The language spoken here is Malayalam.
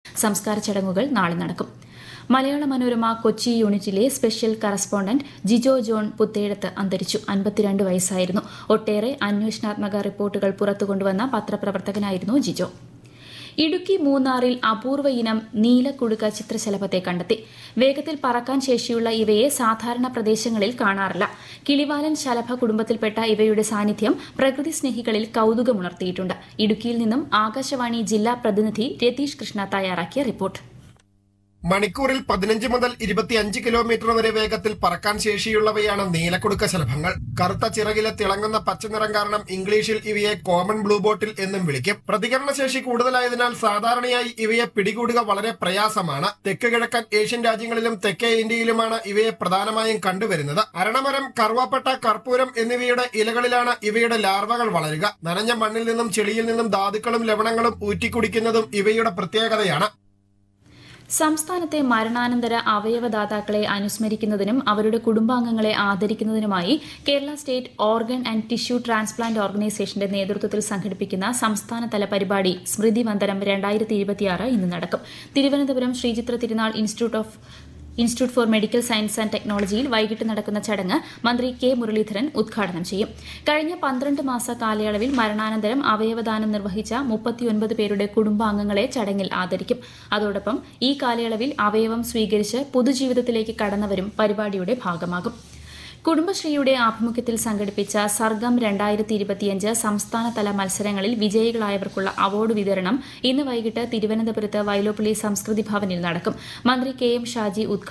സംസ്കാര ചടങ്ങുകൾ നാളെ നടക്കും മലയാള മനോരമ കൊച്ചി യൂണിറ്റിലെ special correspondent Jijo John Puthezhath അന്തരിച്ചു അൻപത്തിരണ്ട് വയസ്സായിരുന്നു ഒട്ടേറെ അന്വേഷണാത്മക റിപ്പോർട്ടുകൾ പുറത്തുകൊണ്ടുവന്ന പത്രപ്രവർത്തകനായിരുന്നു ജിജോ ഇടുക്കി മൂന്നാറിൽ അപൂർവ ഇനം നീലക്കുടുക്ക ചിത്രശലഭത്തെ കണ്ടെത്തി വേഗത്തിൽ പറക്കാൻ ശേഷിയുള്ള ഇവയെ സാധാരണ പ്രദേശങ്ങളിൽ കാണാറില്ല കിളിവാലൻ ശലഭ കുടുംബത്തിൽപ്പെട്ട ഇവയുടെ സാന്നിധ്യം പ്രകൃതി സ്നേഹികളിൽ കൌതുകമുണർത്തിയിട്ടുണ്ട് ഇടുക്കിയിൽ നിന്നും ആകാശവാണി ജില്ലാ പ്രതിനിധി രതീഷ് കൃഷ്ണ തയ്യാറാക്കിയ റിപ്പോർട്ട് മണിക്കൂറിൽ പതിനഞ്ച് മുതൽ ഇരുപത്തിയഞ്ച് കിലോമീറ്റർ വരെ വേഗത്തിൽ പറക്കാൻ ശേഷിയുള്ളവയാണ് നീലക്കുടുക്ക ശലഭങ്ങൾ കറുത്ത ചിറകിലെ തിളങ്ങുന്ന പച്ചനിറം കാരണം ഇംഗ്ലീഷിൽ ഇവയെ കോമൺ ബ്ലൂ ബോട്ടിൽ എന്നും വിളിക്കും പ്രതികരണശേഷി കൂടുതലായതിനാൽ സാധാരണയായി ഇവയെ പിടികൂടുക വളരെ പ്രയാസമാണ് തെക്ക് കിഴക്കൻ ഏഷ്യൻ രാജ്യങ്ങളിലും തെക്കേ ഇന്ത്യയിലുമാണ് ഇവയെ പ്രധാനമായും കണ്ടുവരുന്നത് അരണമരം കറുവാപ്പട്ട കർപ്പൂരം എന്നിവയുടെ ഇലകളിലാണ് ഇവയുടെ ലാർവകൾ വളരുക നനഞ്ഞ മണ്ണിൽ നിന്നും ചെളിയിൽ നിന്നും ധാതുക്കളും ലവണങ്ങളും ഊറ്റിക്കുടിക്കുന്നതും ഇവയുടെ പ്രത്യേകതയാണ് സംസ്ഥാനത്തെ മരണാനന്തര അവയവദാതാക്കളെ അനുസ്മരിക്കുന്നതിനും അവരുടെ കുടുംബാംഗങ്ങളെ ആദരിക്കുന്നതിനുമായി Kerala state organ and tissue transplant ഓർഗനൈസേഷന്റെ നേതൃത്വത്തിൽ സംഘടിപ്പിക്കുന്ന സംസ്ഥാനതല പരിപാടി സ്മൃതി വന്ദനം രണ്ടായിരത്തി ഇരുപത്തിയാറ് ഇന്ന് നടക്കും Thiruvananthapuram Sreechitra Thirunal institute of institute for medical science and ടെക്നോളജിയിൽ വൈകിട്ട് നടക്കുന്ന ചടങ്ങ് മന്ത്രി കെ മുരളീധരൻ ഉദ്ഘാടനം ചെയ്യും കഴിഞ്ഞ പന്ത്രണ്ട് മാസ കാലയളവിൽ മരണാനന്തരം അവയവദാനം നിർവഹിച്ച മുപ്പത്തിയൊൻപത് പേരുടെ കുടുംബാംഗങ്ങളെ ചടങ്ങിൽ ആദരിക്കും അതോടൊപ്പം ഈ കാലയളവിൽ അവയവം സ്വീകരിച്ച് പൊതുജീവിതത്തിലേക്ക് കടന്നവരും പരിപാടിയുടെ ഭാഗമാകും കുടുംബശ്രീയുടെ ആഭിമുഖ്യത്തിൽ സംഘടിപ്പിച്ച സർഗം രണ്ടായിരത്തി ഇരുപത്തിയഞ്ച് സംസ്ഥാനതല മത്സരങ്ങളിൽ വിജയികളായവർക്കുള്ള അവാർഡ് വിതരണം ഇന്ന് വൈകിട്ട് തിരുവനന്തപുരത്ത് വൈലോപ്പള്ളി സംസ്കൃതി ഭവനിൽ നടക്കും മന്ത്രി കെ എം ഷാജി ഉദ്ഘാടനം